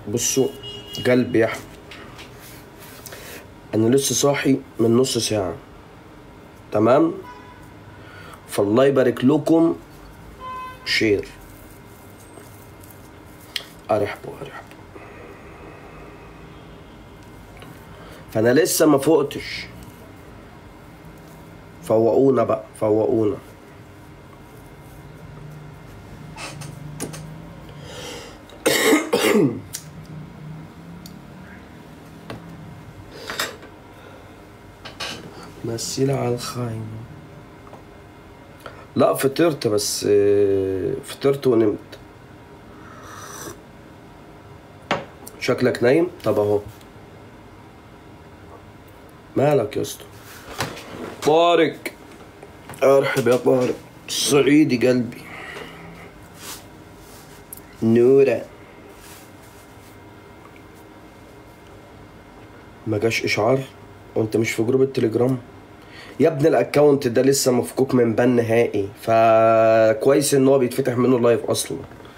بصوا قلبي يا احمد انا لسه صاحي من نص ساعة تمام فالله يبارك لكم شير ارحبوا ارحبوا فانا لسه ما فقتش فوقونا بقى فوقونا مثيلة على الخاينة لا فطرت بس آه، فطرت ونمت شكلك نايم طب اهو مالك يا اسطى طارق ارحب يا طارق صعيدي قلبي نورة ما جاش اشعار وانت مش في جروب التليجرام يا ابني الاكونت ده لسه مفكوك من بان نهائي فكويس ان هو بيتفتح منه لايف اصلا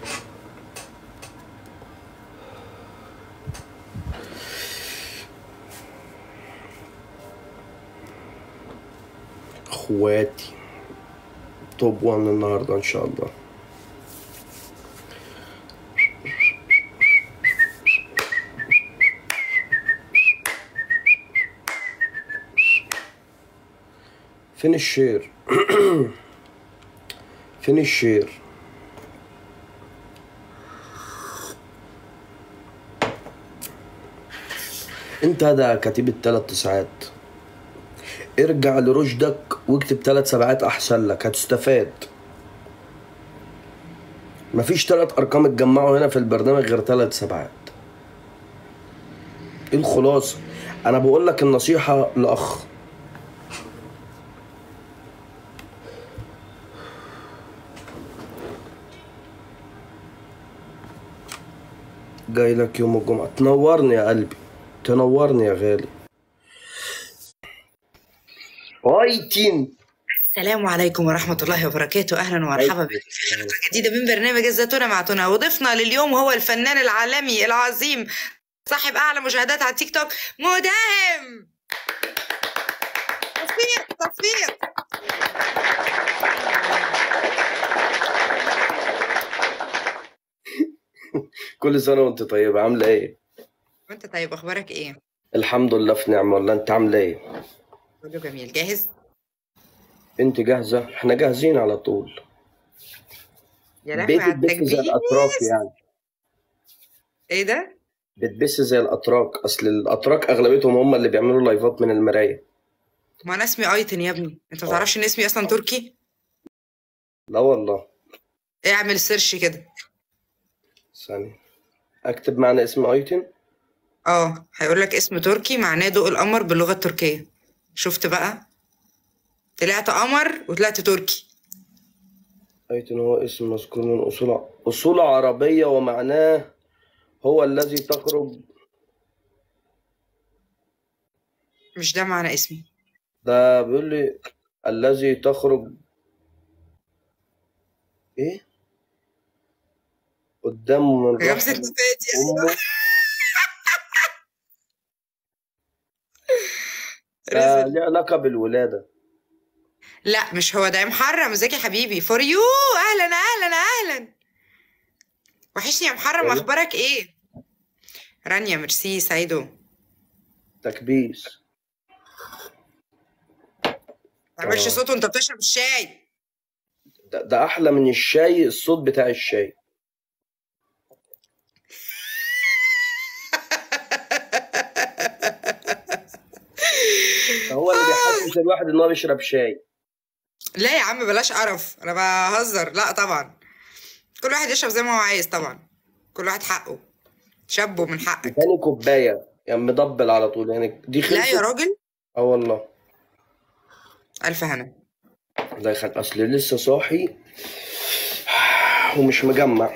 اخواتي توب وان النهارده ان شاء الله فين الشير فين الشير انت هذا كتيب الثلاث تسعات ارجع لرشدك واكتب ثلاث سبعات احسن لك هتستفاد مفيش ثلاث ارقام اتجمعوا هنا في البرنامج غير ثلاث سبعات ايه الخلاصه انا بقول لك النصيحه لاخ جاي لك يوم الجمعة تنورني يا قلبي تنورني يا غالي وايتين السلام عليكم ورحمة الله وبركاته أهلا ومرحبا بك في حلقة جديدة من برنامج الزيتونة مع تونة وضيفنا لليوم هو الفنان العالمي العظيم صاحب أعلى مشاهدات على التيك توك مداهم تصفيق تصفيق كل سنة وانت طيبة عاملة ايه؟ وأنت طيب أخبارك إيه؟ الحمد لله في نعمة والله انت عاملة ايه؟ كله جميل جاهز؟ انت جاهزة؟ احنا جاهزين على طول يا لهوي بيتك على بس زي التكبير الأتراك يعني إيه ده؟ بتبس زي الأتراك أصل الأتراك أغلبيتهم هم اللي بيعملوا لايفات من المراية ما أنا اسمي أيتن يا ابني أنت ما تعرفش إن اسمي أصلا تركي؟ لا والله اعمل سيرش كده ثانية أكتب معنى اسم أيتن اه هيقول لك اسم تركي معناه ضوء القمر باللغة التركية شفت بقى طلعت قمر وطلعت تركي أيتن هو اسم مذكور من أصول أصول عربية ومعناه هو الذي تخرج مش ده معنى اسمي ده بيقول لي الذي تخرج ايه قدامه من غمزة رحم نفادي امه ده رزق ليه علاقة بالولادة لا مش هو ده يا محرم ازيك يا حبيبي فور يو اهلا اهلا اهلا وحشني يا محرم ايه اخبارك ايه رانيا ميرسي سعيدو تكبيس تعملش اه صوت وانت بتشرب الشاي ده, ده احلى من الشاي الصوت بتاع الشاي هو اللي بيحسس الواحد ان هو بيشرب شاي لا يا عم بلاش قرف انا بهزر لا طبعا كل واحد يشرب زي ما هو عايز طبعا كل واحد حقه شابه من حقك تاني كوباية يعني مدبل على طول يعني دي لا يا خلصت راجل اه والله الف هنا الله يخليك اصل لسه صاحي ومش مجمع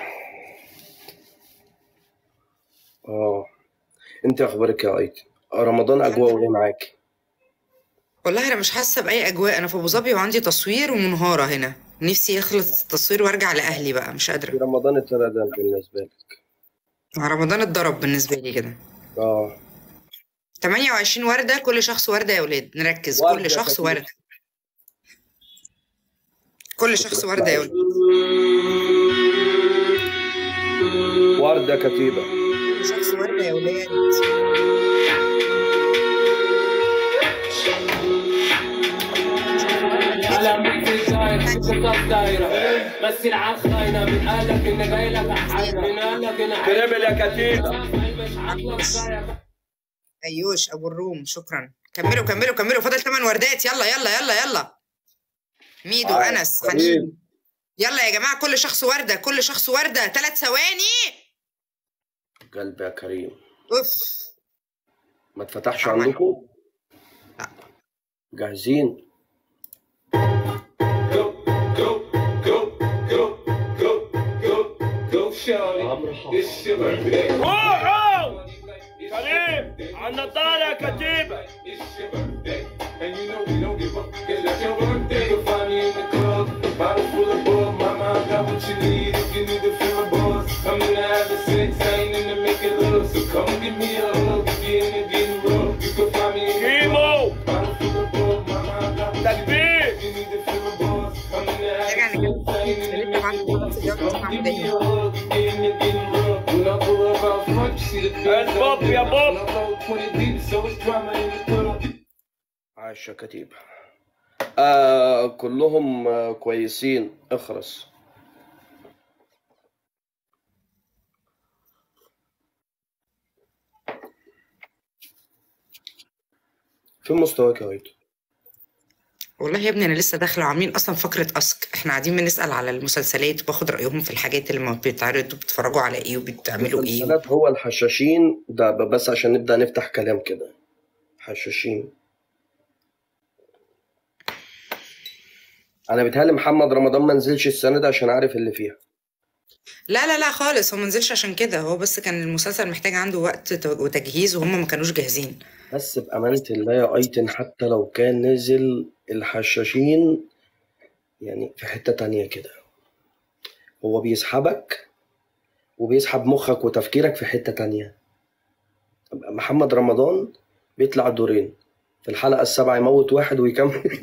اه انت اخبارك يا ايتي رمضان الحمد اجواء لله ايه معاكي والله انا مش حاسه باي اجواء انا في ابو ظبي وعندي تصوير ومنهاره هنا نفسي يخلص التصوير وارجع لاهلي بقى مش في قادره رمضان اتردم بالنسبه لك رمضان اتضرب بالنسبة لي كده اه 28 وردة كل شخص وردة يا ولاد نركز وردة كل شخص كتير. وردة كل شخص وردة يا ولاد وردة كتيبة كل شخص وردة يا ولاد على في الدايرة شفتك دايرة مثل على الخاينة من قالك إن جاي لك حاجة من قالك إن تريبل يا كتيبة مش عاطلك دايرة أيوش أبو الروم شكرا كملوا كملوا كملوا فاضل 8 وردات يلا يلا يلا يلا ميدو آه، أنس جميل. حنين يلا يا جماعة كل شخص وردة كل شخص وردة ثلاث ثواني قلبي يا كريم أوف ما اتفتحش عمل. عندكم لا. جاهزين روحوا كريم على النضارة يا كتيبة And you know we don't give up. Yeah, that's your birthday. You'll find me in the club. Bottle full of bug. Mama, I got what you need if you need to feel a buzz. I'm in the having sex. I ain't in the making love. So come give me a hug. If you're in it getting rough, you can find me in the كيمو Bottle full of bug. Mama, I got what you تكبير need if you need to feel a buzz. I'm in the رجع having نجيب sex. I ain't in the لسه بعد making love. الفيديو So اسمع come give me مدني a hug. If you're in it getting rough. When I pull up out front, you see the And Bob, yeah, Bob. When I roll 20 deep, so it's drama in the club. عاش يا كتيبة آه كلهم آه كويسين اخرس في مستواك يا هيدا والله يا ابني انا لسه داخله وعاملين اصلا فقره اسك احنا قاعدين بنسال على المسلسلات وباخد رايهم في الحاجات اللي ما بيتعرضوا بيتفرجوا على ايه وبتعملوا ايه المسلسلات هو الحشاشين ده ب- بس عشان نبدأ نفتح كلام كده حشاشين انا بيتهيألي محمد رمضان ما نزلش السنة دي عشان عارف اللي فيها لا لا لا خالص هو منزلش عشان كده هو بس كان المسلسل محتاج عنده وقت ت- وتجهيز وهم ما كانوش جاهزين بس بأمانة الله يا أيتن حتى لو كان نزل الحشاشين يعني في حتة تانية كده هو بيسحبك وبيسحب مخك وتفكيرك في حتة تانية محمد رمضان بيطلع دورين في الحلقة السابعة يموت واحد ويكمل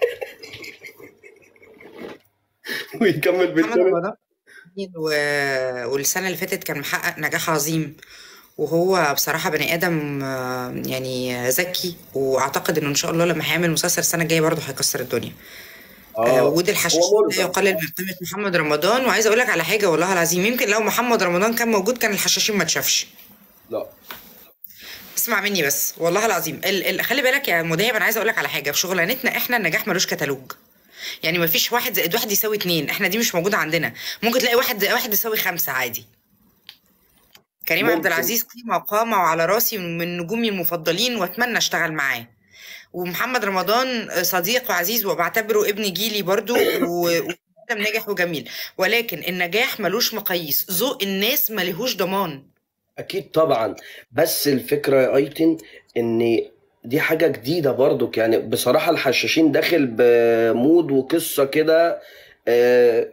ويكمل محمد بالتاني رمضان و... والسنه اللي فاتت كان محقق نجاح عظيم وهو بصراحة بني آدم آه، يعني ذكي وأعتقد إنه إن شاء الله لما هيعمل مسلسل السنة الجاية برضه هيكسر الدنيا آه، وجود الحشاشين هو لا مرضى يقلل من قيمة محمد رمضان وعايزة أقول لك على حاجة والله العظيم يمكن لو محمد رمضان كان موجود كان الحشاشين ما اتشافش لا اسمع مني بس والله العظيم ال... ال... خلي بالك يا مدهب انا عايزه اقول لك على حاجه في شغلانتنا احنا النجاح ملوش كتالوج يعني مفيش واحد زائد واحد يساوي اتنين احنا دي مش موجوده عندنا ممكن تلاقي واحد زائد واحد يساوي خمسه عادي كريم عبد ممكن العزيز قيمه وقامه وعلى راسي من نجومي المفضلين واتمنى اشتغل معاه ومحمد رمضان صديق وعزيز وبعتبره ابن جيلي برضو و... وآدم ناجح وجميل ولكن النجاح ملوش مقاييس ذوق الناس ملهوش ضمان اكيد طبعا بس الفكره يا ايتن ان دي حاجه جديده برضك يعني بصراحه الحشاشين داخل بمود وقصه كده آه،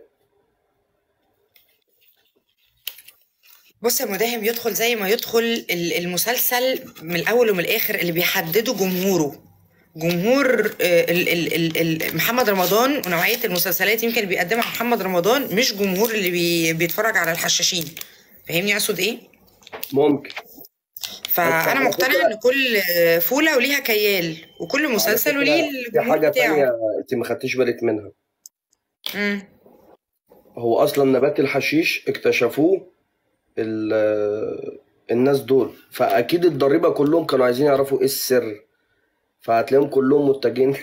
بص يا مداهم يدخل زي ما يدخل ال- المسلسل من الاول ومن الاخر اللي بيحدده جمهوره جمهور آه، ال ال ال ال محمد رمضان ونوعيه المسلسلات يمكن اللي بيقدمها محمد رمضان مش جمهور اللي بي بيتفرج على الحشاشين فاهمني اقصد ايه ممكن فانا على مقتنعه فكرة- ان كل آه، فوله وليها كيال وكل مسلسل على وليه فكرة في الجمهور حاجه بتاعه تانية انت ما خدتيش بالك منها مم. هو اصلا نبات الحشيش اكتشفوه ال- الناس دول فاكيد الضريبه كلهم كانوا عايزين يعرفوا ايه السر فهتلاقيهم كلهم متجهين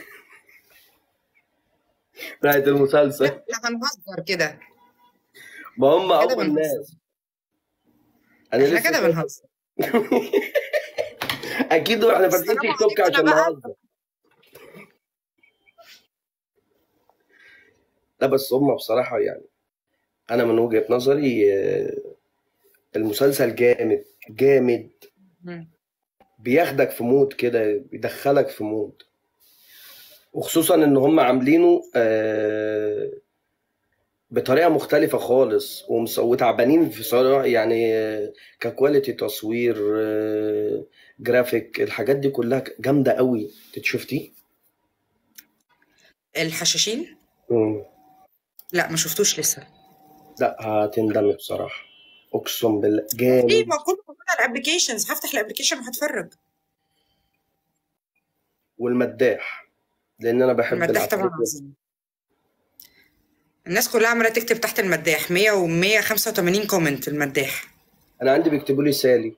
نهايه المسلسل احنا هنهزر كده ما هم كده اول بنهزر. ناس انا احنا لسه كده فاكر- بنهزر اكيد احنا فاتحين السلام تيك توك عليكم عشان بقى. نهزر لا بس هم بصراحة يعني أنا من وجهة نظري آه، المسلسل جامد جامد مم. بياخدك في مود كده بيدخلك في مود وخصوصا إن هم عاملينه آه، بطريقه مختلفه خالص ومس- وتعبانين في صراحه يعني آه، ككواليتي تصوير آه، جرافيك الحاجات دي كلها جامده قوي انت شفتي الحشاشين مم. لا ما شفتوش لسه لا هتندمي بصراحه اقسم بالله ايه جامد ما كله موجود على الابلكيشنز هفتح الابلكيشن وهتفرج والمداح لان انا بحب المداح طبعا العفاريت عظيم الناس كلها عماله تكتب تحت المداح 100 و 185 كومنت المداح انا عندي بيكتبوا لي سالي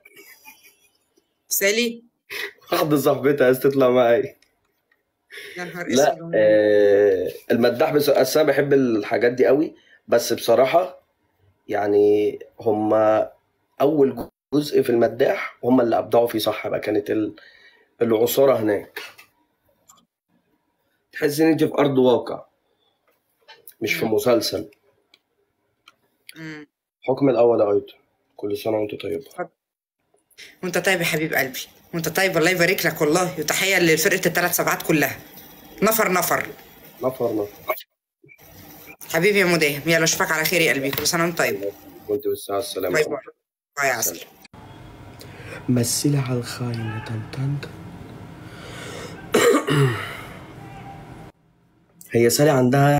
سالي واحده صاحبتها عايز تطلع معايا يا نهار لا اسود آه المداح بس أصل انا بحب الحاجات دي قوي بس بصراحه يعني هما اول جزء في المداح هما اللي ابدعوا فيه صح بقى كانت ال- العصاره هناك تحس ان انت في ارض واقع مش في مم. مسلسل مم. حكم الاول يا ايضا كل سنه وانت طيب وانت طيب يا حبيب قلبي وانت طيب الله يبارك لك والله وتحيه لفرقه الثلاث سبعات كلها نفر نفر نفر نفر حبيبي يا مداهم يلا اشوفك على خير يا قلبي كل سنه وانت طيب وانت بالساعه السلامه باي باي باي يا عسل مثلي على الخاينة تنتن هي سالي عندها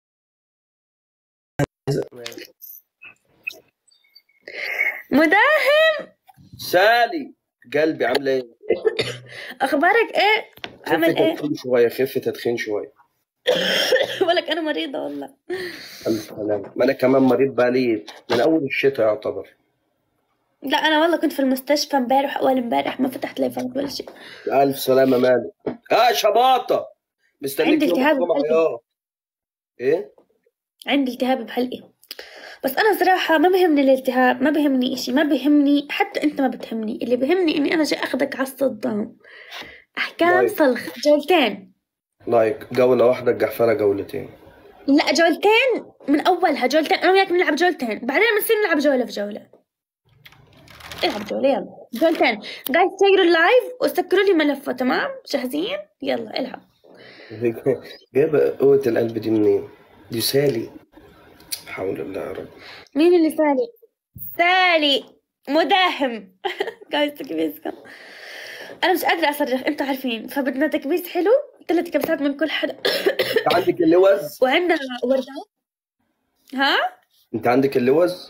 مداهم سالي قلبي عامله ايه؟ اخبارك ايه عامل خفي ايه تدخين شويه خفي تدخين شويه ولك انا مريضه والله الف سلامه ما انا كمان مريض بقالي من اول الشتاء يعتبر لا انا والله كنت في المستشفى امبارح اول امبارح ما فتحت لي فمك ولا شيء الف سلامه مالك اه شباطه مستنيك عندي يوم التهاب الجمعه بقلبي. يا ايه؟ عندي التهاب بحلقي بس انا صراحه ما بهمني الالتهاب ما بهمني اشي ما بهمني حتى انت ما بتهمني اللي بهمني اني انا جاي اخذك على الصدام احكام طيب. صلخ جولتين لايك جوله واحده الجحفله جولتين لا جولتين من اولها جولتين انا وياك بنلعب جولتين بعدين بنصير نلعب جوله في جوله العب جوله يلا جولتين جايز سيروا اللايف وسكروا لي ملفه تمام جاهزين يلا العب جايبه قوه القلب دي منين؟ دي سالي حول الله يا رب مين اللي سالي سالي مداهم جايز تكبيسكم انا مش قادره اصرخ انتوا عارفين فبدنا تكبيس حلو ثلاث كبسات من كل حدا انت عندك اللوز وعندنا وردات ها انت عندك اللوز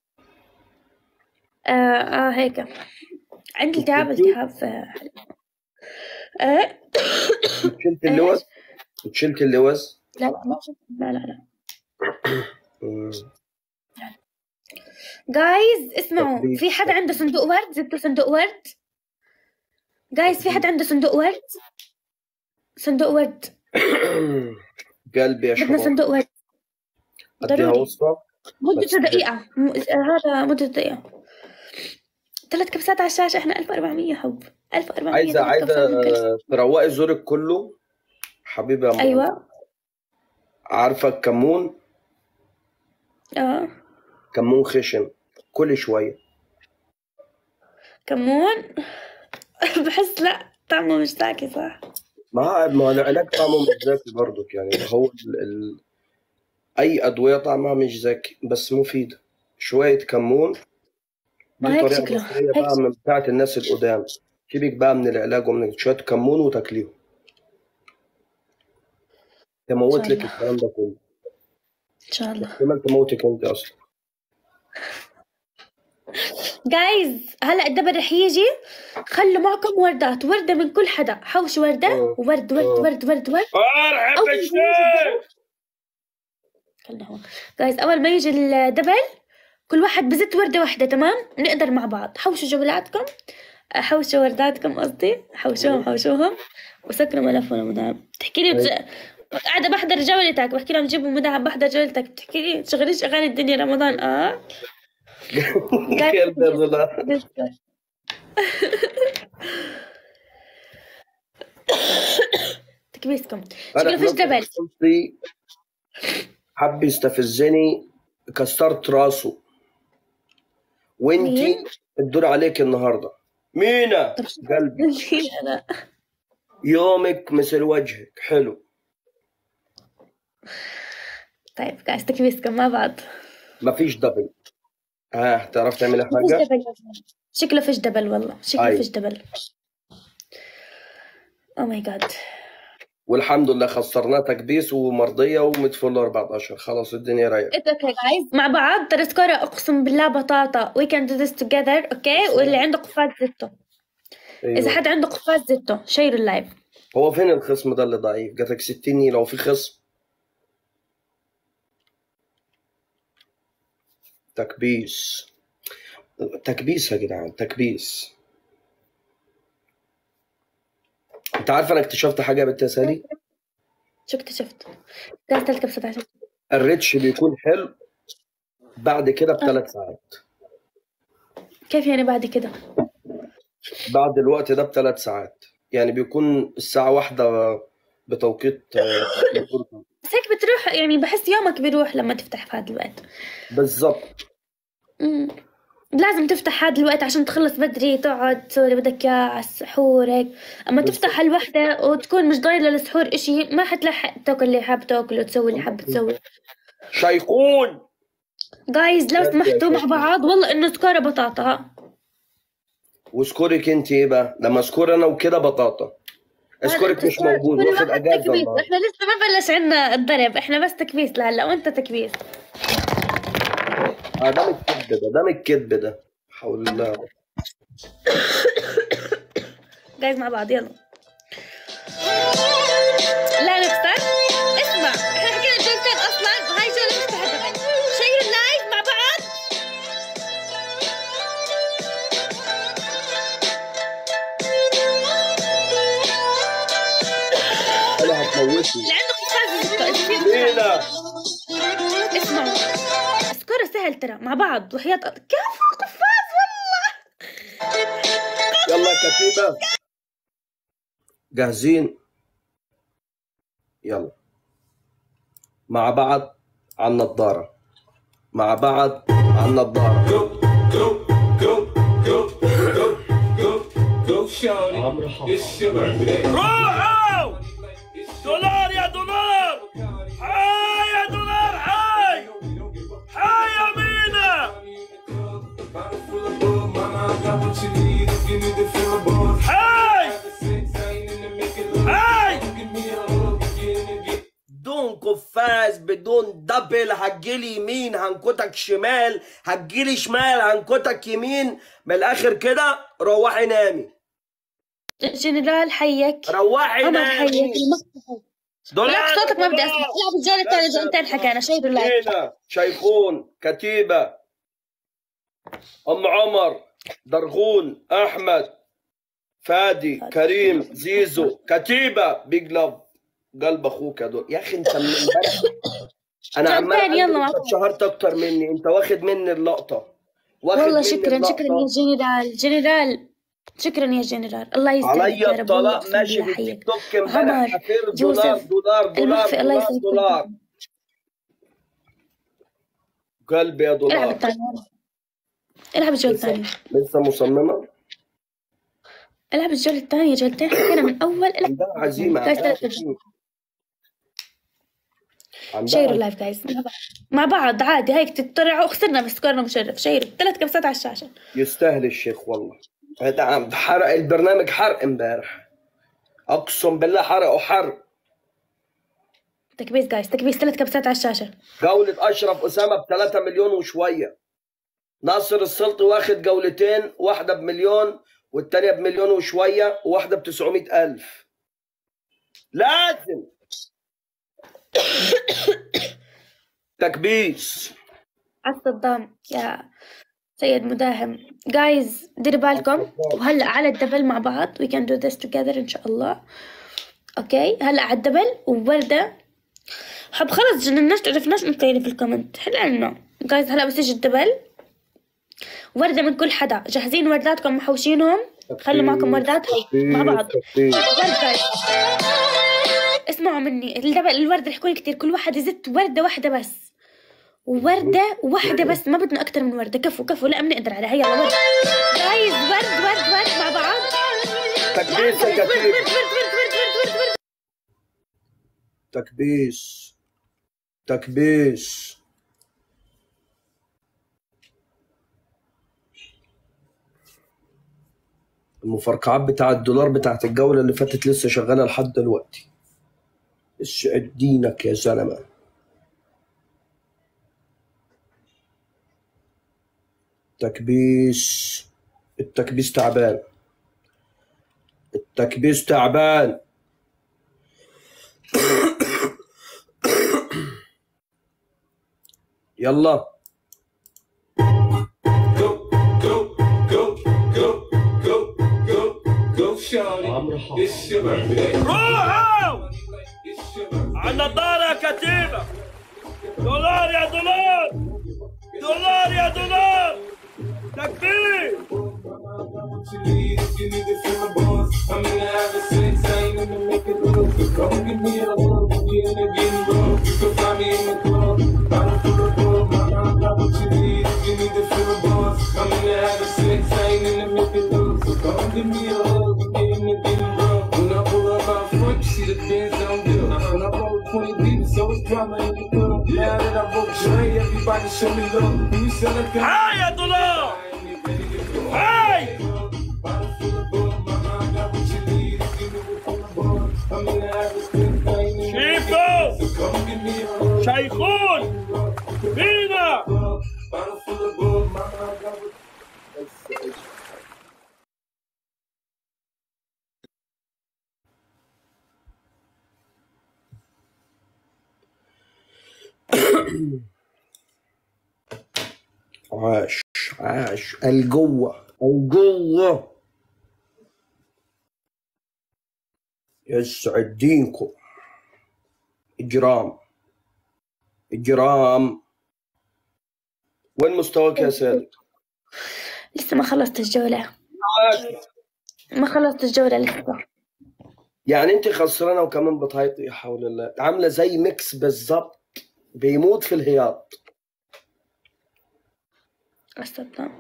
آه, اه هيك عندي التهاب التهاب في آه. شلت اللوز شلت اللوز لا لا ما شفت- لا لا لا مم. جايز اسمعوا تكبيس. في حدا عنده صندوق ورد جبتوا صندوق ورد جايز في حدا عنده صندوق ورد صندوق ورد قلبي يا بدنا شباب صندوق ورد اديها ضروري. وصفه مدته بس- دقيقة م- هذا مدته دقيقة ثلاث كبسات على الشاشة احنا 1400 حب 1400 عايزه ثلاث عايزه كبسات من كل- تروقي زورك كله حبيبي يا ماما ايوه عارفه الكمون اه كمون خشن كل شويه كمون بحس لا طعمه مش زاكي صح ما ما هو العلاج طعمه مش زاكي برضك يعني هو ال... ال... اي ادويه طعمها مش زاكي بس مفيده شويه كمون ما دي هيك طريقه شكله. مصريه هيك بقى من بتاعه الناس القدام سيبك بقى من العلاج ومن شويه كمون وتاكليهم تموت إن شاء لك الله. الكلام ده كله ان شاء الله احتمال تموتك انت اصلا جايز هلا الدبل رح يجي خلوا معكم وردات وردة من كل حدا حوش وردة أوه. وورد ورد أوه. ورد ورد ورد ارحب أول ما بالشيخ خلنا هون جايز اول ما يجي الدبل كل واحد بزت وردة واحدة تمام نقدر مع بعض حوشوا جولاتكم آه، حوشوا ورداتكم قصدي حوشوهم حوشوهم وسكروا ملفهم مدام تحكي لي بج... قاعدة بحضر جولتك بحكي لهم جيبوا مدام بحضر جولتك بتحكي لي تشغليش اغاني الدنيا رمضان اه خير بالله بس- تكبيسكم انا شكله فيش في جبل صوتي حب يستفزني كسرت راسه وانتي مين؟ الدور عليك النهارده مينا طب قلبي لا يومك مثل وجهك حلو طيب جايز تكبيسكم مع بعض مفيش دبل ها تعرف تعمل فيش حاجه دبل شكله فيش دبل والله شكله أي. فيش دبل او ماي جاد والحمد لله خسرناه تكبيس ومرضيه ومدفول 14 خلاص الدنيا رايقه اتس اوكي جايز مع بعض ترى سكورة اقسم بالله بطاطا وي كان دو ذس توجذر اوكي واللي عنده قفاز زته اذا أيوة. حد عنده قفاز زته شير اللايف هو فين الخصم ده اللي ضعيف جاتك 60 لو في خصم تكبيس تكبيس يا جدعان تكبيس انت عارف انا اكتشفت حاجه يا بنت يا سالي شو اكتشفت؟ جايز تلك ب 17 الريتش بيكون حلو بعد كده بثلاث ساعات كيف يعني بعد كده؟ بعد الوقت ده بثلاث ساعات يعني بيكون الساعة واحدة بتوقيت آه، بس هيك بتروح يعني بحس يومك بيروح لما تفتح في هذا الوقت بالظبط مم. لازم تفتح هذا الوقت عشان تخلص بدري تقعد تسوي اللي بدك اياه على السحور هيك اما تفتح الوحدة وتكون مش ضايلة للسحور اشي ما حتلحق تاكل اللي حاب تاكل وتسوي اللي حاب تسوي شيخون جايز لو سمحتوا مع بعض والله انه سكورة بطاطا ها وسكورك انت ايه بقى؟ لما سكور انا وكده بطاطا سكورك مش موجود كل واخد واحد اجازة تكبيس النهارده احنا لسه ما بلش عنا الضرب احنا بس تكبيس لهلا وانت تكبيس آه، ده من الكذب ده ده من الكذب ده حول الله جايز مع بعض يلا لا نخسر اسمع احنا حكينا جولتين اصلا وهاي جولة مستهدفة شيروا اللايف مع بعض انا هتموتني اللي عنده قفاز يزكوا اذا في لينا اسمعوا سكورة سهل ترى مع بعض وحياة كفو قفاز والله يلا يا كتيبة جاهزين يلا مع بعض على النضارة مع بعض على النضارة Go, go, go, go, go, go, go, shawty. It's your birthday. روحوا دولار يا دولار حي يا دولار حي حي يا مينا Bottle full of bug, mama, I got what you need if you need to feel a buzz. حي Have a sex, I ain't into making love. حي Give me a hug, get in and get بدون قفاز بدون دبل هتجيلي يمين هنكتك شمال هتجيلي شمال هنكتك يمين من الاخر كده روحي نامي جنرال حيك روحي عمر حيك نامي المقطع دولار لا صوتك ما بدي اسمع العب الجولة الثانية جولتين حكينا شيروا اللايف هنا شيخون كتيبة أم عمر درغون أحمد فادي كريم زيزو كتيبة بيج لاف قلب أخوك يا دول يا أخي أنت من امبارح أنا عمال جولتين، يلا أقول مع أنت بعض. اتشهرت أكتر مني أنت واخد مني اللقطة واخد والله مني شكرا اللقطة. شكرا يا جنرال جنرال شكرا يا جنرال الله يسعدك علي يا رب والله الطلاق أقسم ماشي بالله في حيك التيك توك امبارح عمر، حفير دولار يوسف، دولار دولار المخفي الله دولار يسعدك دولار قلبي يا العب دولار الثانية العب الجولة الثانية لسه مصممة العب الجولة الثانية جولتين حكينا من أول العب عندها عزيمة جايز عندها ثلاث عزيمة. عندها شيروا اللايف جايز مع بعض مع بعض عادي هيك تطلعوا خسرنا بس سكورنا مشرف شيروا ثلاث كبسات على الشاشة يستاهل الشيخ والله هذا عم- حرق البرنامج حرق امبارح اقسم بالله حرقه حرق تكبيس جايز تكبيس ثلاث كبسات على الشاشة جولة اشرف اسامة ب 3 مليون وشوية ناصر السلطي واخد جولتين واحدة بمليون والتانية بمليون وشوية وواحدة ب 900 ألف لازم تكبيس على الصدام يا سيد مداهم جايز ديروا بالكم وهلا على الدبل مع بعض we can do this together ان شاء الله اوكي هلا على الدبل ووردة حب خلص جنناش عرفناش نطيني في الكومنت حل عنا جايز هلا بس يجي الدبل وردة من كل حدا جاهزين ورداتكم محوشينهم خلوا معكم وردات هي مع بعض تكبيس. ورد جايز اسمعوا مني الدبل الوردة رح يكون كتير كل واحد يزت وردة واحدة بس ووردة واحدة بس ما بدنا أكتر من وردة كفو كفو لا بنقدر عليها يلا ورد جايز ورد ورد ورد مع بعض تكبيس ورد يا ورد ورد كتيب ورد ورد ورد ورد ورد تكبيس تكبيس المفرقعات بتاع الدولار بتاعت الجولة اللي فاتت لسه شغالة لحد دلوقتي اسعد دينك يا زلمة تكبيس التكبيس تعبان التكبيس تعبان يلا Go, go, go, go, go, go, go, shawty. It's your birthday. روحوا It's your birthday. على النضارة يا كتيبة دولار يا دولار دولار يا دولار تكبير What you need if you need to feel the boss. I'm in the having sex, I ain't in the making love. So come give me a hug, we in the getting rough. You can find me in the club, bottle full of bug. Mama, I got what you need if you need to feel the boss. I'm in the having sex, I ain't in the making love. So come give me a hug, we in the getting rough. When I pull up out front, you see the Benz on bill. When I roll 20 deep, so it's drama in the club. Now that I broke Dre, everybody show me love. When you sell a gun, هاي يا دولار I ain't ready to go. هاي Bottle full of bug, mama, I got what you need if you need it from the bar. I'm in the having sex, I ain't in the شيفو So come give me a hug. شيخون بينا Bottle full of bug, mama, I got what عاش عاش الجوة الجوة يسعد دينكم إجرام إجرام وين مستواك يا سالم؟ لسه ما خلصت الجولة ما خلصت الجولة لسه يعني انت خسرانه وكمان بتهيطي يا حول الله عامله زي ميكس بالظبط بيموت في الهياط استنى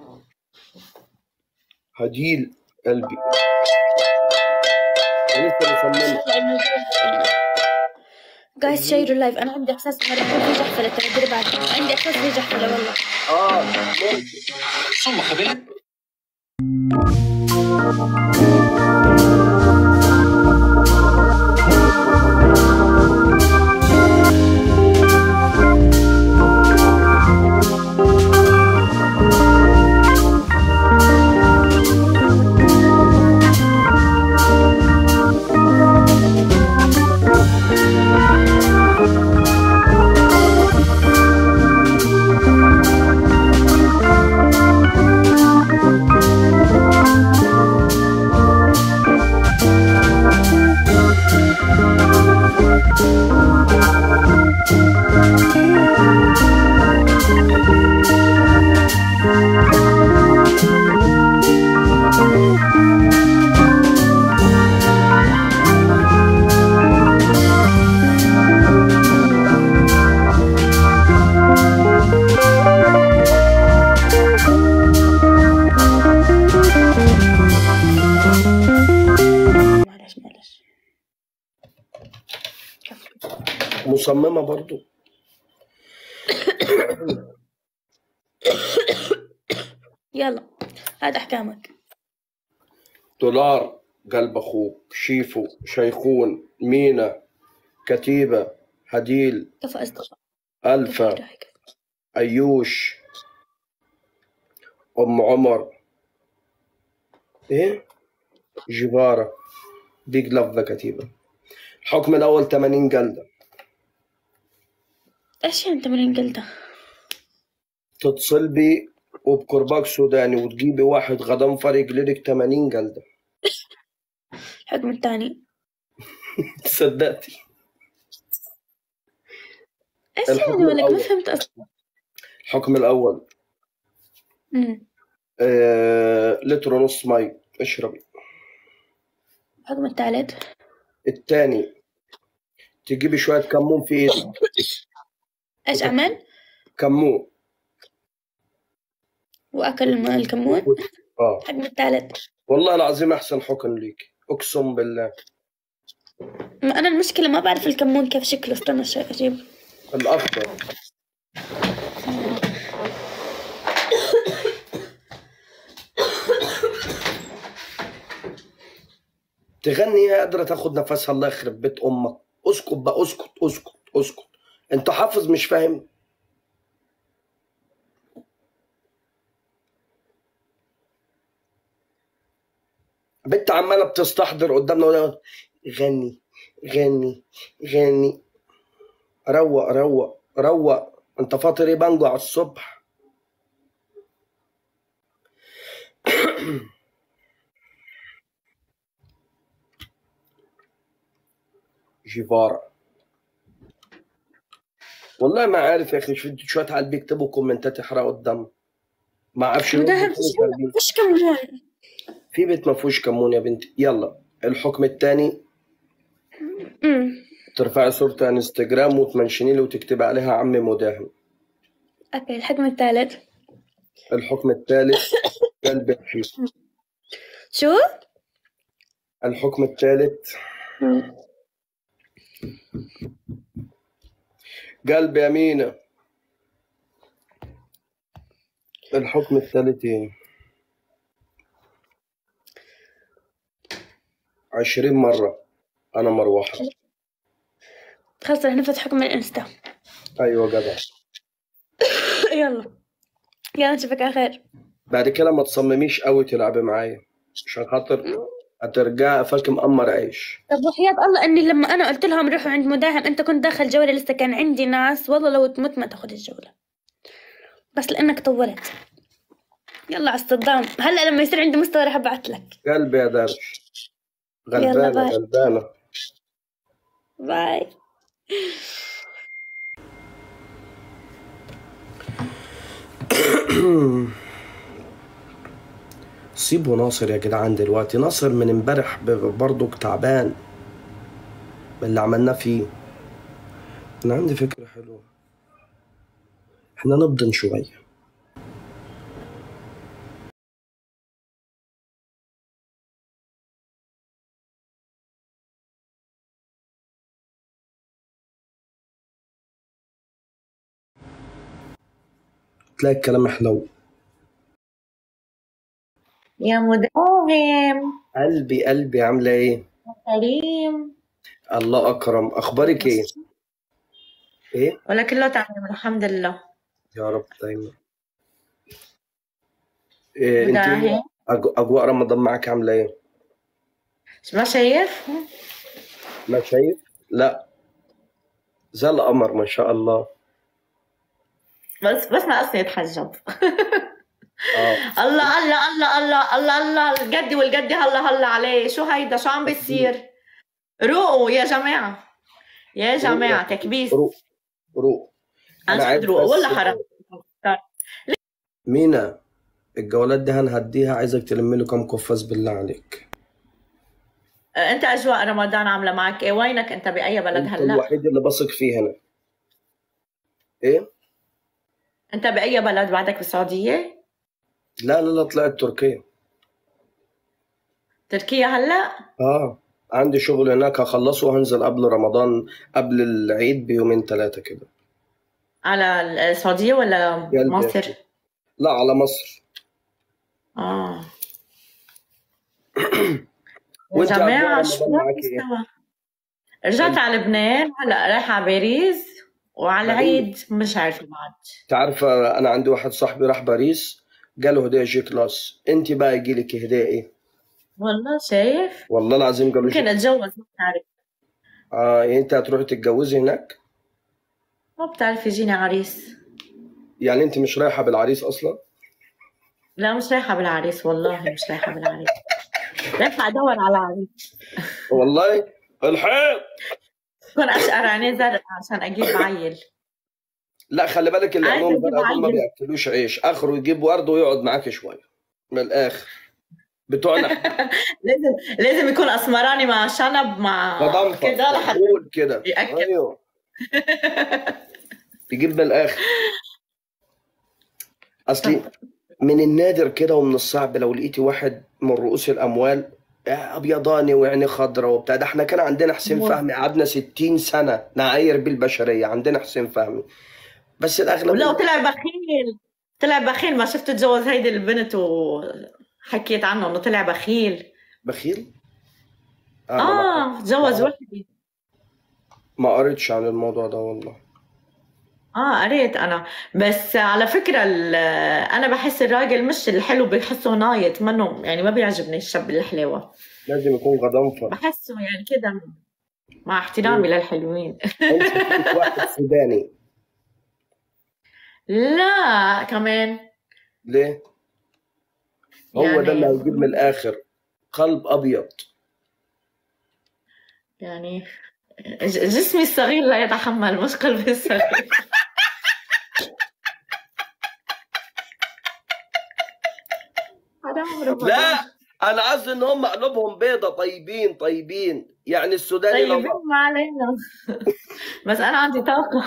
هديل قلبي أنا لسه مصممه جايز شيروا اللايف انا عندي احساس انه راح يكون في جحفلة ترى ديري بالك عندي احساس في جحفلة والله اه ممكن معلش معلش مصممه برضو يلا هذا احكامك دولار قلب اخوك شيفو شيخون مينا كتيبه هديل كفى استغفر الفا ايوش ام عمر ايه جباره بيج لاف كتيبه الحكم الاول 80 جلده ايش يعني تمرين قلته تتصل بي وبكرباج سوداني وتجيبي واحد غضنفر يجلدك 80 جلده الحكم الثاني صدقتي ايش الحكم يعني ولك ما الأول. فهمت اصلا الحكم الاول أمم. آه لتر ونص مي اشربي الحكم الثالث الثاني تجيبي شويه كمون في ايدك ايش اعمل كمون واكل الم- الكمون اه الحكم الثالث والله العظيم احسن حكم ليك اقسم بالله ما انا المشكله ما بعرف الكمون كيف شكله استنى شوي اجيب الاخضر تغني هي قادرة تاخد نفسها الله يخرب بيت امك اسكت بقى اسكت اسكت اسكت انت حافظ مش فاهم بنت عمالة بتستحضر قدامنا ولا غني غني غني روق روق روق انت فاطر ايه بانجو على الصبح جيفارا والله ما عارف يا اخي شو شويه عيال بيكتبوا كومنتات يحرقوا الدم ما اعرفش ليه مداهم بيكونوا سالبين. مش كمون في بيت ما فيهوش كمون يا بنتي يلا الحكم الثاني امم ترفعي صورة انستجرام وتمنشني لي وتكتبي عليها عمي مداهم اوكي الحكم الثالث الحكم الثالث قلب الحيط شو؟ الحكم الثالث مم. قلب يمينة الحكم الثالث ايه عشرين مرة أنا مروحة خلص رح نفتح حكم الانستا أيوة جدع يلا يلا نشوفك على خير بعد كده ما تصمميش قوي تلعبي معايا عشان خاطر هترجع فاك مأمر عيش طب وحياة الله اني لما انا قلت لهم روحوا عند مداهم انت كنت داخل جولة لسه كان عندي ناس والله لو تموت ما تاخذ الجولة بس لانك طولت يلا على الصدام هلا لما يصير عندي مستوى رح ابعث لك قلبي يا درش يلا غلبانة باي. غلبانة باي سيبوا ناصر يا جدعان دلوقتي ناصر من امبارح ب- برضه تعبان من اللي عملناه فيه انا عندي فكرة حلوة احنا نبضن شوية تلاقي الكلام حلو يا مداهم قلبي قلبي عاملة ايه؟ كريم الله أكرم أخبارك ايه؟ ايه؟ ولا كله تمام الحمد لله يا رب دايما إيه انت مداهم أج- أجواء رمضان معاك عاملة ايه؟ ما شايف ما شايف؟ لا زي القمر ما شاء الله بس بس ناقصني اتحجب اه الله الله الله الله الله الله الجدي والجدي هلا هلا عليه شو هيدا شو عم بيصير روقوا يا جماعة يا جماعة تكبيس روق روق عن أنا جد عارف روقوا بس ولا حرام مينا الجولات دي هنهديها عايزك تلم له كام قفاز بالله عليك انت اجواء رمضان عاملة معك ايه وينك انت بأي بلد انت هلا الوحيد اللي بثق فيه هنا ايه؟ انت بأي بلد بعدك بالسعودية لا لا لا طلعت تركيا تركيا هلا اه عندي شغل هناك هخلصه وهنزل قبل رمضان قبل العيد بيومين ثلاثة كده على السعودية ولا قلبي مصر أخي. لا على مصر اه يا وانت أجواء جماعة شو رمضان معاك ايه؟ مستوى رجعت على لبنان هلا رايحة على باريس وعلى العيد مش عارفة بعد انت عارفة انا عندي واحد صاحبي راح باريس جاله هدية جي كلاس انت بقى يجيلك هدية ايه؟ والله شايف والله العظيم قالوا ممكن جي اتجوز ما بتعرف اه يعني انت هتروحي تتجوزي هناك؟ ما بتعرف يجيني عريس يعني انت مش رايحة بالعريس اصلا؟ لا مش رايحة بالعريس والله مش رايحة بالعريس رايحة ادور على عريس والله الحيط كون اشقر عينيه زرق عشان اجيب عيل لا خلي بالك اللي عايزة عندهم اجيب بني ادم ما عيل بياكلوش عيش اخره يجيب ورد ويقعد معاك شويه من الاخر بتوعنا لازم لازم يكون اسمراني مع شنب مع غضنفر كده لحد قول كده يأكل. ايوه يجيب من الاخر اصلي من النادر كده ومن الصعب لو لقيتي واحد من رؤوس الاموال ابيضاني وعيني خضراء وبتاع ده احنا كان عندنا حسين مو- فهمي قعدنا 60 سنه نعاير بالبشريه عندنا حسين فهمي بس الاغلب ولا طلع بخيل طلع بخيل ما شفت تجوز هيدي البنت وحكيت عنه انه طلع بخيل بخيل أنا ما- اه تجوز وحده ما قريتش عن الموضوع ده والله اه قريت انا بس على فكرة ال- انا بحس الراجل مش الحلو بحسه نايط منه يعني ما بيعجبني الشاب الحلوة لازم يكون غضنفر بحسه يعني كده مع احترامي للحلوين انت شفتك واحد سوداني لا كمان ليه؟ هو يعني- ده اللي هيجيب من الاخر قلب ابيض يعني ج- جسمي الصغير لا يتحمل مش قلبي الصغير حرام رمضان. لا انا قصدي ان هم قلوبهم بيضة طيبين طيبين يعني السوداني طيبين لو ما علينا بس انا عندي طاقة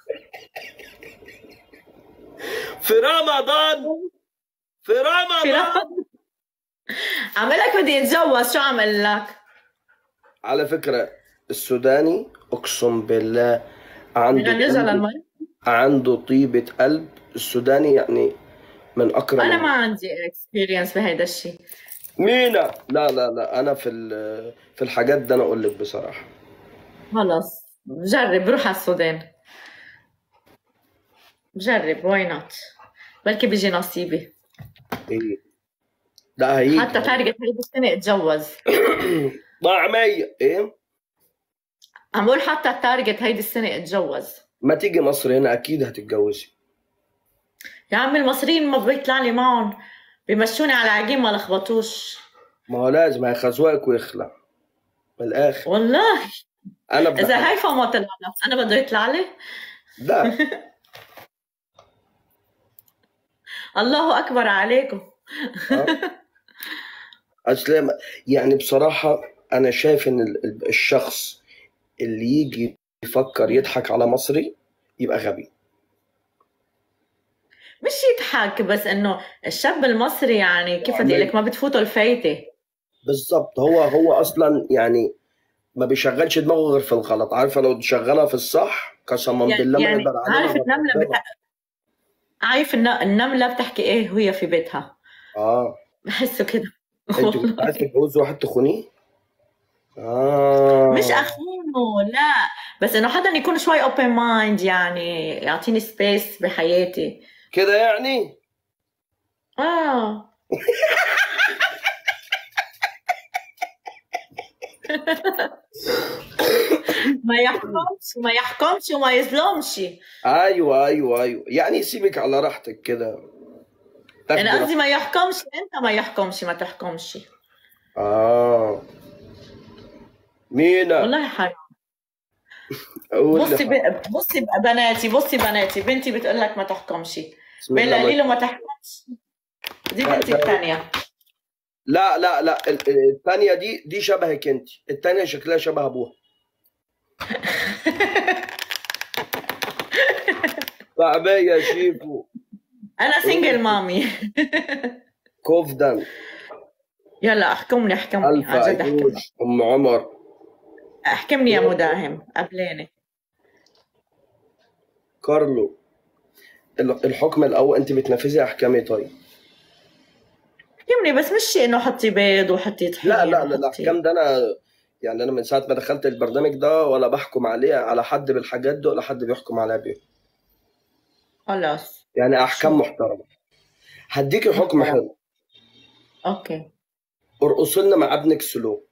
في رمضان في رمضان عملك بدي اتجوز شو اعمل لك؟ على فكرة السوداني اقسم بالله عنده نرجع عنده, للمي عنده طيبة قلب السوداني يعني من اكرم انا الناس. ما عندي اكسبيرينس بهيدا الشيء مينا لا لا لا انا في ال- في الحاجات ده انا اقول لك بصراحة خلص بجرب بروح على السودان بجرب واي نوت بلكي بيجي نصيبي ايه لا هيجي حتى تارجت هيدي السنة اتجوز ضاع مية ايه عم بقول حتى التارجت هيدي السنة اتجوز ما تيجي مصر هنا اكيد هتتجوزي يا عم المصريين ما بيطلع لي معهم بيمشوني على عجين ما لخبطوش ما هو لازم هيخزوقك ويخلع من الاخر والله انا اذا بحب هيفا ما طلع لك انا بده يطلع لي لا الله اكبر عليكم اصل ما- يعني بصراحة انا شايف ان ال- ال- الشخص اللي يجي يفكر يضحك على مصري يبقى غبي مش يضحك بس انه الشاب المصري يعني كيف بدي يعني- لك ما بتفوته الفايته بالظبط هو هو اصلا يعني ما بيشغلش دماغه غير في الغلط عارفه لو شغلها في الصح قسما يعني, بالله ما يعني يقدر عليها عارف النمله بت... عارف الن- النمله بتحكي ايه وهي في بيتها اه بحسه كده انت كنت عايز تتجوز واحد تخونيه؟ اه مش اخونه لا بس انه حدا يكون شوي اوبن مايند يعني يعطيني سبيس بحياتي كده يعني اه ما يحكمش ما يحكمش وما يظلمش ايوه ايوه ايوه يعني يسيبك على راحتك كده تاخدي انا قصدي راحتك. ما يحكمش انت ما يحكمش ما تحكمش اه مينا والله حرام قول لي بصي ب... بصي ب- بناتي بصي بناتي بنتي بتقول لك ما تحكمش بسم الله بلا ما- قليل وما تحكمش دي لا، بنتي لا. الثانيه لا لا لا ال- ال- التانية دي دي شبهك انت التانية شكلها شبه ابوها صعبة يا شيفو انا سنجل مامي كوفدان يلا احكمني احكمني ألف عن جد احكمني عيوش أم عمر احكمني يا مداهم قبلاني كارلو ال- الحكم الأول أنت بتنفذي أحكامي طيب احكمني بس مش انه حطي بيض وحطي طحين لا لا لا وحطي- الأحكام ده أنا يعني أنا من ساعة ما دخلت البرنامج ده ولا بحكم عليه على حد بالحاجات دي ولا حد بيحكم عليها بيه خلاص يعني أحكام محترمة هديكي حكم حلو اوكي ارقصي لنا مع ابنك سلو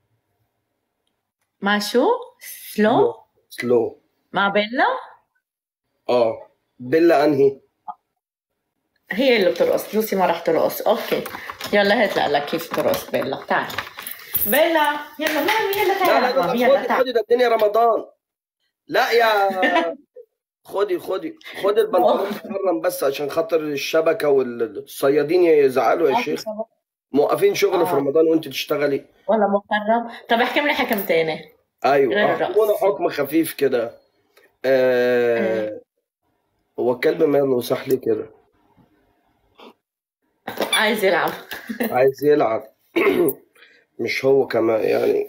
مع شو؟ سلو؟ سلو مع بيلا؟ اه بيلا انهي هي اللي بترقص لوسي ما رح ترقص اوكي يلا هات لك كيف ترقص بيلا تعال بيلا يلا مامي يلا لا تعال لا لا, مامي لا يلا خدي تعال خدي ده الدنيا رمضان لا يا خدي خدي خدي البنطلون محرم بس عشان خاطر الشبكه والصيادين يزعلوا يا شيخ موقفين شغل في آه. رمضان وانت تشتغلي والله محرم طب احكي لي حكم تاني ايوه غير الرقص. احكمونا حكم خفيف كده آه... هو الكلب ماله صح ليه كده عايز يلعب عايز يلعب مش هو كمان يعني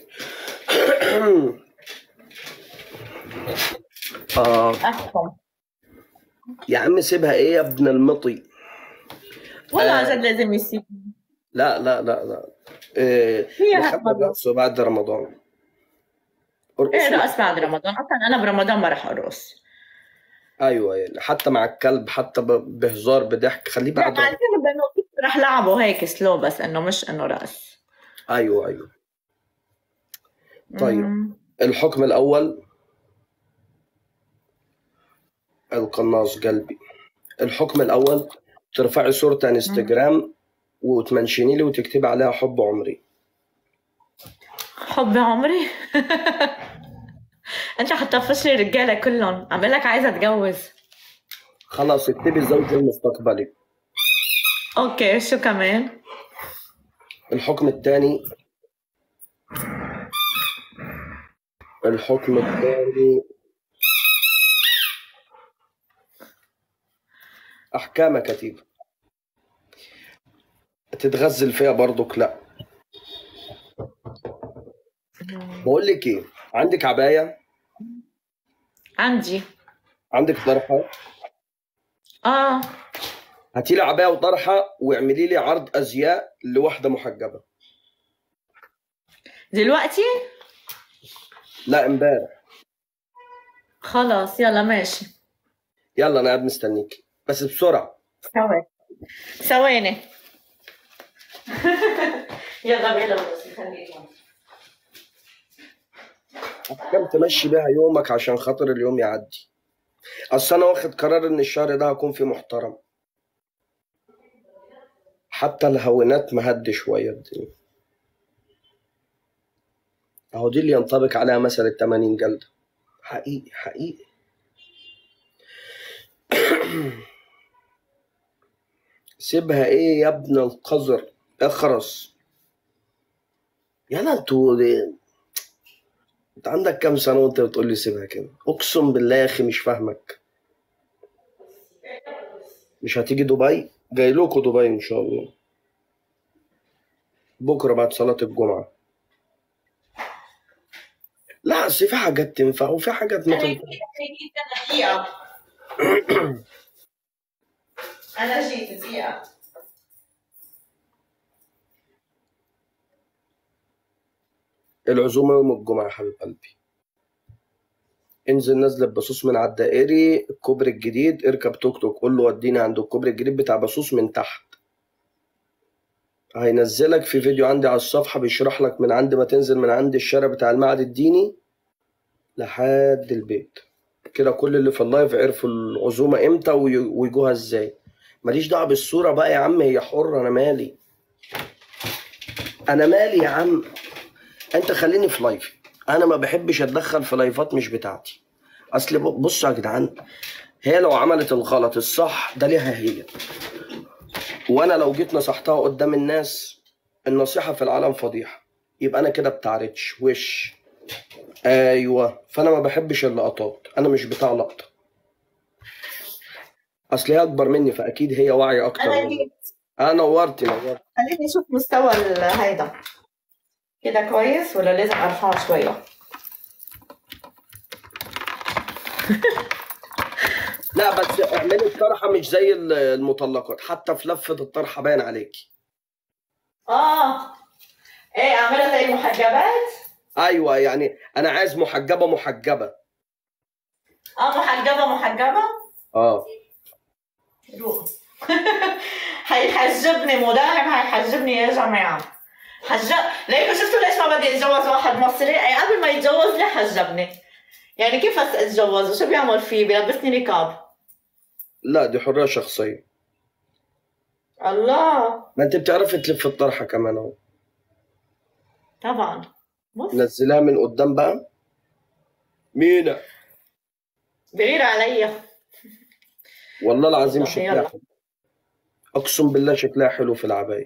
اه أفهم يا عم سيبها ايه يا ابن المطي والله آه. عن جد لازم يصير لا لا لا لا إيه هي نخبي هالمرة. الرقص بعد رمضان ارقص ايه مع- رقص بعد رمضان اصلا انا برمضان ما رح ارقص ايوه يعني حتى مع الكلب حتى ب- بهزار بضحك خليه لا بعد مع رمضان. الكلب انه رح لعبه هيك سلو بس انه مش انه رقص ايوه ايوه طيب. مم. الحكم الاول القناص قلبي الحكم الاول ترفعي صورة انستجرام وتمنشني لي وتكتبي عليها حب عمري حب عمري انت حتطفش لي الرجاله كلهم عم لك عايزه اتجوز خلاص اكتبي زوجي المستقبلي اوكي شو كمان الحكم الثاني الحكم الثاني أحكام كتيبة تتغزل فيها برضك لا بقول لك ايه عندك عباية عندي عندك طرحة اه هاتي لي عباية وطرحة واعملي لي عرض أزياء لواحدة محجبة دلوقتي لا امبارح خلاص يلا ماشي يلا أنا قاعد مستنيك بس بسرعة ثواني ثواني يلا بيلا بس خليك هون. كم تمشي بيها يومك عشان خاطر اليوم يعدي اصل انا واخد قرار ان الشهر ده هكون فيه محترم حتى الهونات مهد شويه الدنيا اهو دي اللي ينطبق عليها مثل ال 80 جلده حقيقي حقيقي سيبها ايه يا ابن القذر اخرس يلا انتوا انت عندك كام سنة وانت بتقول لي سيبها كده اقسم بالله يا اخي مش فاهمك مش هتيجي دبي جاي لكم دبي ان شاء الله بكرة بعد صلاة الجمعة لا اصل في حاجات تنفع وفي حاجات ما تنفع دقيقة أنا جيت دقيقة العزومة يوم الجمعة يا حبيب قلبي انزل نزل بصوص من على الدائري الكوبري الجديد اركب توك توك قول له وديني عند الكوبري الجديد بتاع بصوص من تحت هينزلك في فيديو عندي على الصفحة بيشرح لك من عند ما تنزل من عند الشارع بتاع المعهد الديني لحد البيت كده كل اللي في اللايف عرفوا العزومة امتى وي- ويجوها ازاي ماليش دعوة بالصورة بقى يا عم هي حرة انا مالي انا مالي يا عم انت خليني في لايفي انا ما بحبش اتدخل في لايفات مش بتاعتي اصل ب- بصوا يا جدعان هي لو عملت الغلط الصح ده ليها هي وانا لو جيت نصحتها قدام الناس النصيحة في العالم فضيحة يبقى انا كده بتاعتش وش ايوه فانا ما بحبش اللقطات انا مش بتاع لقطة اصل هي اكبر مني فاكيد هي واعية اكتر أنا مني جيت انا نورتي نورتي خليني أشوف مستوى ال- هيدا كده كويس ولا لازم أرفعه شوية لا بس اعملي الطرحة مش زي ال- المطلقات حتى في لفة الطرحة باين عليكي آه إيه أعملها زي المحجبات ايوه يعني انا عايز محجبة محجبة آه محجبة محجبة اه روح هيحجبني مداهم هيحجبني يا جماعة حجب ليكوا شفتوا ليش ما بدي اتجوز واحد مصري؟ اي قبل ما يتجوز لي حجبني يعني كيف بس اتجوز شو بيعمل فيه؟ بيلبسني نقاب لا دي حرية شخصية الله ما انت بتعرفي تلف الطرحة كمان اهو طبعا بص نزلها من قدام بقى مينا بغير علي والله العظيم يلا. شكلها حلو اقسم بالله شكلها حلو في العباية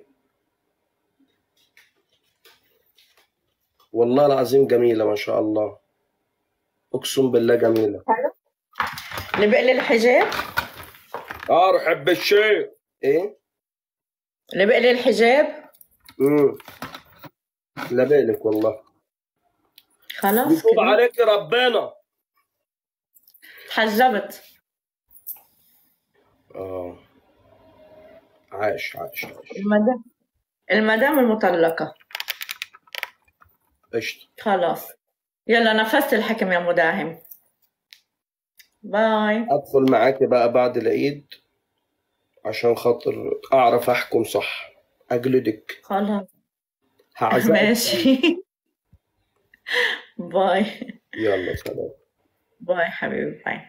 والله العظيم جميلة ما شاء الله اقسم بالله جميلة اللي بقلي الحجاب اه رحب الشيء ايه اللي بقلي الحجاب امم لا بالك والله خلاص يتوب كده عليك ربنا تحجبت اه عاش عاش عاش المدام المدام المطلقة قشطة خلاص يلا نفذت الحكم يا مداهم باي ادخل معاكي بقى بعد العيد عشان خاطر اعرف احكم صح اجلدك خلاص هعزقك ماشي باي يلا سلام باي حبيبي باي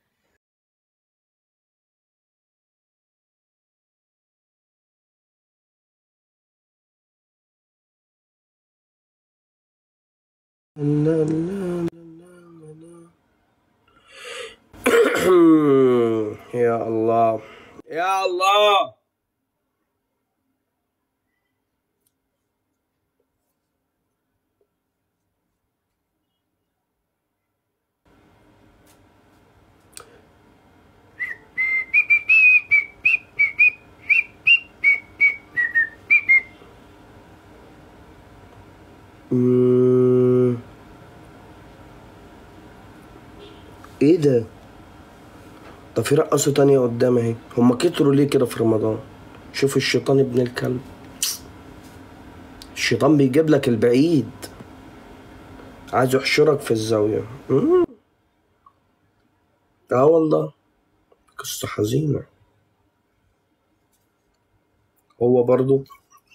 يا الله يا الله مم. ايه ده ده في رقصة تانية قدام اهي هما كتروا ليه كده في رمضان شوف الشيطان ابن الكلب الشيطان بيجيب لك البعيد عايز يحشرك في الزاوية مم. اه والله قصة حزينة هو برضو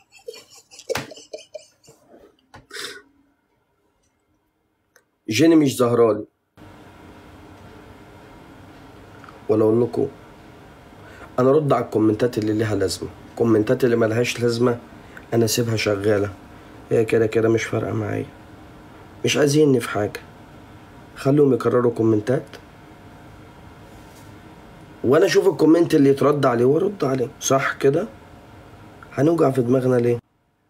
جيني مش ظهرالي ولا اقول لكم انا رد على الكومنتات اللي ليها لازمه الكومنتات اللي ملهاش لازمه انا سيبها شغاله هي كده كده مش فارقه معايا مش عايزيني في حاجه خليهم يكرروا كومنتات وانا اشوف الكومنت اللي يترد عليه وارد عليه صح كده هنوجع في دماغنا ليه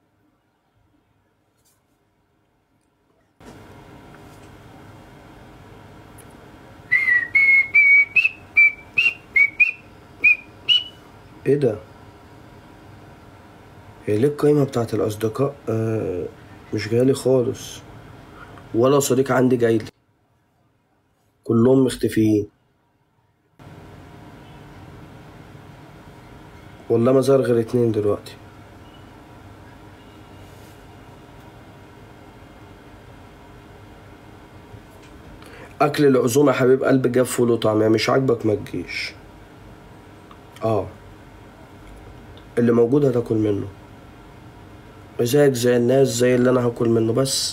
ايه ده هي ليه القايمة بتاعت الأصدقاء آه مش جايلي خالص ولا صديق عندي جايلي كلهم مختفيين والله ما ظهر غير اتنين دلوقتي أكل العزومة حبيب قلب جاب فول وطعمية مش عاجبك ما تجيش اه اللي موجود هتاكل منه زيك زي الناس زي اللي انا هاكل منه بس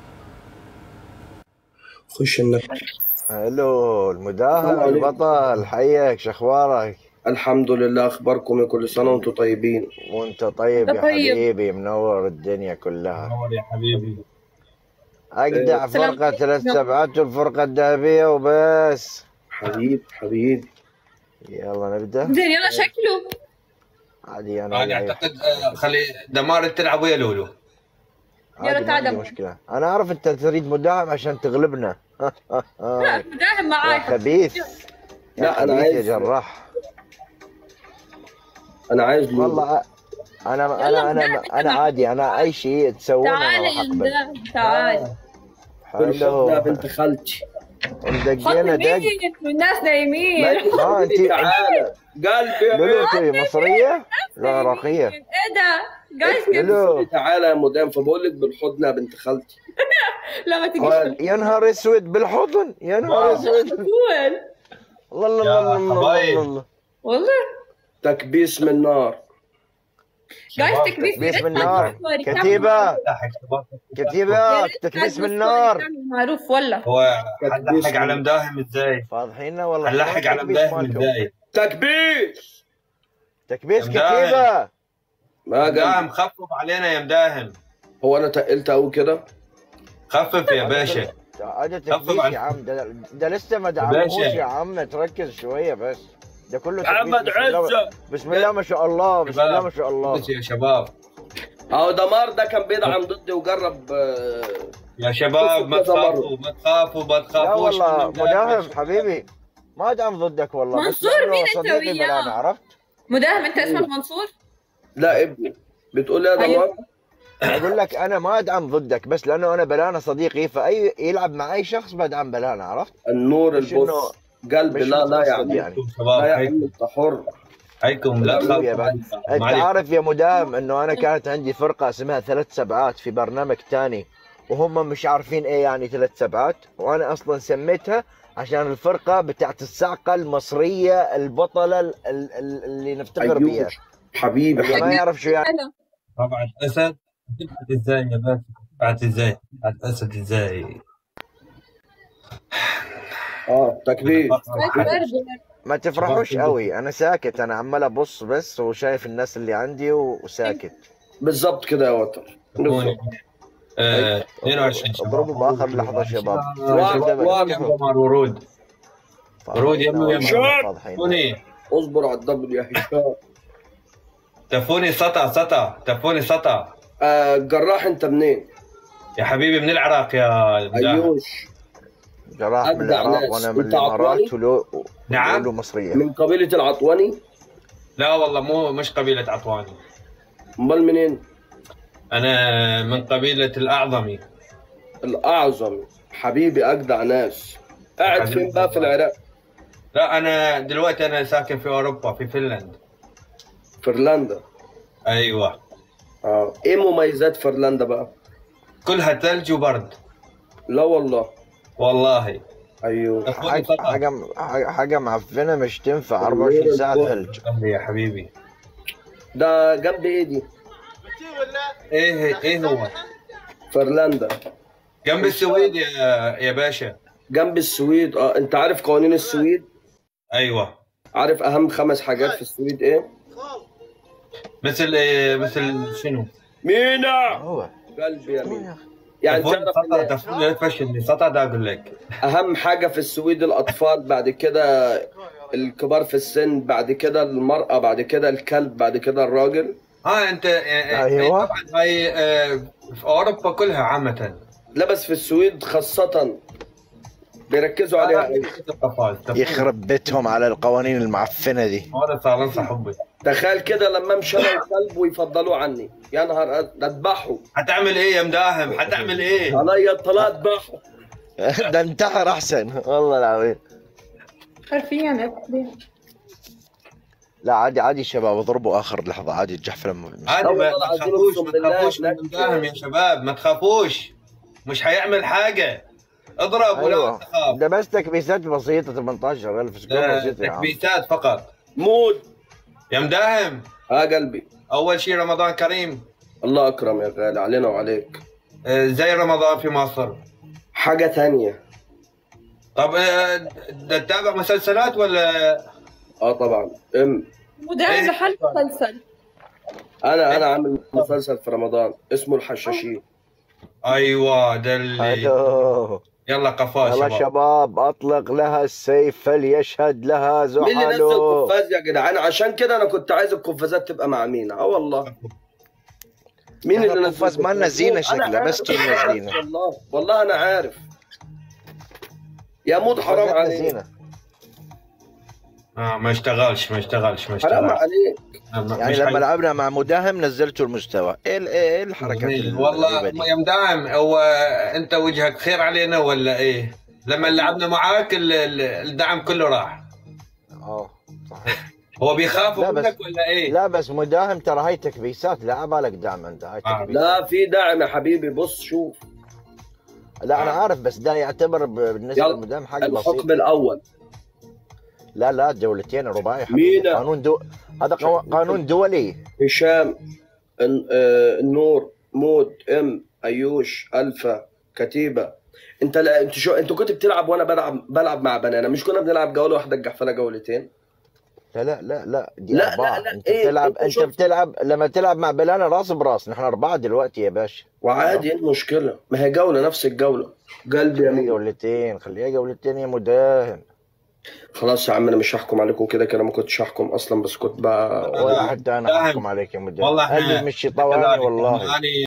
خش النفس الو المداهم السلام عليكم. البطل حيك شخبارك الحمد لله اخباركم يا كل سنه وانتم طيبين وانت طيب أنت يا طيب. حبيبي منور الدنيا كلها نور يا حبيبي اجدع سلام فرقة ثلاث سبعات والفرقة الذهبية وبس حبيب حبيب يلا نبدا زين يلا شكله عادي انا انا وياك. اعتقد آه، خلي دمار تلعب ويا لولو عادي ما تعال عندي دم. مشكلة انا اعرف انت تريد مداهم عشان تغلبنا لا داهم يا معاي خبيث يا لا، أنا خبيث عايز- يا جراح انا عايز لولو والله انا يلا انا انا مداهم انا عادي انا اي شيء تسوونه تعال انا يا راح اقبل مداهم تعال بالحب ده حلو بنت خالتي مدقينا دق مين والناس نايمين ها انت تعالى قلبي يا لولو بنت. انت مصرية؟ لا عراقية ايه ده جايز كده لولو تعالى يا مدام فبقول لك بالحضن يا بنت خالتي لا ما تجيش قال يا نهار اسود بالحضن يا نهار اسود تقول الله الله الله الله الله حبايب. الله والله تكبيس من نار جايز شباب، تكبيس تكبيس من نار كتيبة كتيبة تكبيس من نار معروف والله هو حنلحق على مداهم ازاي؟ فاضحينا والله حنلحق على تكبيس مداهم مالكم. ازاي؟ تكبيس تكبيس مداهم. كتيبة ما مداهم قال خفف علينا يا مداهم هو انا تقلت قوي كده خفف يا باشا هذا خفف تكبيس عن- يا عم ده, ده لسه ما دعموش باشا. يا عم تركز شوية بس ده كله محمد تكبيس بسم الله, عزة بسم الله ما شاء الله بسم الله ما شاء الله بس يا شباب اهو دمار ده كان بيدعم ضدي وجرب آه، يا شباب ما كذا مرة. تخافوا ما تخافوا ما لا تخافوش والله من مداهم. مداهم حبيبي ما دعم ضدك والله بس منصور لأنه مين أنت صديقي وياه؟ بلا عرفت مداهم انت اسمك منصور لا ابني بتقول لي يا أيوة. دمار اقول لك انا ما ادعم ضدك بس لانه انا بلانا صديقي فاي يلعب مع اي شخص بدعم بلانا عرفت؟ النور مش البص انه قلبي مش لا لا يا متقصد عم يعني شباب لا يا حيكم عم انت حر حيكم لا حبيبي يا تخافوا بعد انت معلش عارف يا مدام انه انا كانت عندي فرقه اسمها ثلاث سبعات في برنامج تاني وهم مش عارفين ايه يعني ثلاث سبعات وانا اصلا سميتها عشان الفرقه بتاعت الصعقه المصريه البطله ال- ال- ال- اللي نفتخر بيها ايوش حبيبي اللي ما حبيبي يعرف شو يعني أنا ربعة اسد تبعت ازاي يا باشا تبعت ازاي تبعت اسد ازاي اه تكبير ما تفرحوش قوي انا ساكت انا عمال ابص بس وشايف الناس اللي عندي وساكت بالظبط كده يا وتر بالظبط آه، 22 شباب اضربوا باخر لحظه شباب واحد- واحد. يا قمر ورود ورود يمو يمو فاضحين. تفوني اصبر على الدبل يا هشام تفوني سطع سطع تفوني سطع آه جراح انت منين؟ يا حبيبي من العراق يا البداع. ايوش جراح من أبدع العراق ناس. وانا من أنت عطواني؟ الامارات ولو نعم. ولو مصريه من قبيلة العطواني لا والله مو مش قبيلة عطواني امال منين؟ انا من قبيلة الاعظمي الاعظم حبيبي اجدع ناس قاعد حبيبي. فين بقى في العراق؟ لا انا دلوقتي انا ساكن في اوروبا في فنلند فنلندا ايوه اه ايه مميزات فنلندا بقى؟ كلها ثلج وبرد لا والله والله ايوه تفوني حاجه سطع حاجه حاجة- حاجه معفنه مش تنفع 24 ساعه ثلج يا حبيبي ده جنب ايه دي؟ ايه ايه هو فنلندا جنب السويد يا يا باشا جنب السويد اه انت عارف قوانين السويد؟ ايوه عارف اهم خمس حاجات في السويد ايه؟ مثل إيه مثل شنو؟ مينا هو قلبي يا مينا يعني تفوني تعرف سطع إن تفوني لا تفشلني سطع دا اقول لك اهم حاجه في السويد الاطفال بعد كده الكبار في السن بعد كده المراه بعد كده الكلب بعد كده الراجل ها انت آه، أيوة. طبعا هاي آه، في اوروبا كلها عامة لا بس في السويد خاصه بيركزوا عليها قوي القفاز يخرب بيتهم على القوانين المعفنه دي هذا صار انسى حبي تخيل كده لما امشي انا وكلب ويفضلوا عني يا نهار أز- ده اذبحه حتعمل ايه يا مداهم حتعمل ايه علي الطلاق اذبحه ده انتحر احسن والله العظيم حرفيا لا عادي عادي شباب اضربوا اخر لحظه عادي الجحفل عادي لا ما والله ما العظيم تخافوش أقسم ما بالله تخافوش من هناك- مداهم يا شباب ما تخافوش مش حيعمل حاجة اضرب ولا ايوه تخاف ده بس تكبيسات بسيطه 18000 سكور لا، بسيطه يا عم تكبيسات فقط مود يا مداهم ها قلبي اول شيء رمضان كريم الله اكرم يا غالي علينا وعليك آه، زي رمضان في مصر حاجه ثانيه طب آه، ده تتابع مسلسلات ولا اه طبعا ام مدام محل مسلسل انا انا عامل مسلسل في رمضان اسمه الحشاشين ايوه ده اللي حلو يلا قفاز يلا شباب شباب اطلق لها السيف فليشهد لها مين اللي نزل زحله قفاز يا جدعان عشان كده انا كنت عايز القفازات تبقى مع مين اه والله مين إحنا اللي نزل قفاز ما لنا زينة أنا شكلها، عارف، بس كنا أنا عارف زينة. والله والله انا عارف يا مود حرام وزننا عليك زينة. اه ما اشتغلش ما اشتغلش ما حرام اشتغلش عليك ما- يعني مش لما حي- لعبنا مع مداهم نزلتوا المستوى ايه ال- ايه الحركات جميل. والله الغريبة دي؟ يا مداعم هو انت وجهك خير علينا ولا ايه؟ لما لعبنا معاك ال- ال- الدعم كله راح اه صحيح هو بيخافوا لا بس- منك ولا ايه؟ لا بس مداهم ترى هاي تكبيسات لا بالك دعم انت هاي آه. تكبيسات لا في داعم يا حبيبي بص شوف لا انا عارف بس ده يعتبر ب- بالنسبه يلا، للمداهم حاجه بسيطه الحكم الاول لا لا دولتين رباعي حبيبي. مينا. قانون دو... هذا قو... قانون دولي هشام الن- آه، النور مود ام ايوش الفا كتيبه انت لا انت شو انت كنت بتلعب وانا بلعب بلعب مع بنانا مش كنا بنلعب جوله واحده الجحفله جولتين لا لا لا لا دي لا، اربعه لا، لا، انت إيه، بتلعب أنت انت شفت. بتلعب لما تلعب مع بلانا راس براس نحن اربعه دلوقتي يا باشا وعادي ايه المشكله ما هي جوله نفس الجوله قلبي يا خليها مين جولتين خليها جولتين يا مداهم خلاص يا عم انا مش هحكم عليكم كده كده ما كنتش هحكم اصلا بس كنت بقى ولا حتى انا فاهم. احكم عليك يا مداهم والله قلبي إحنا- مش طواني والله أنا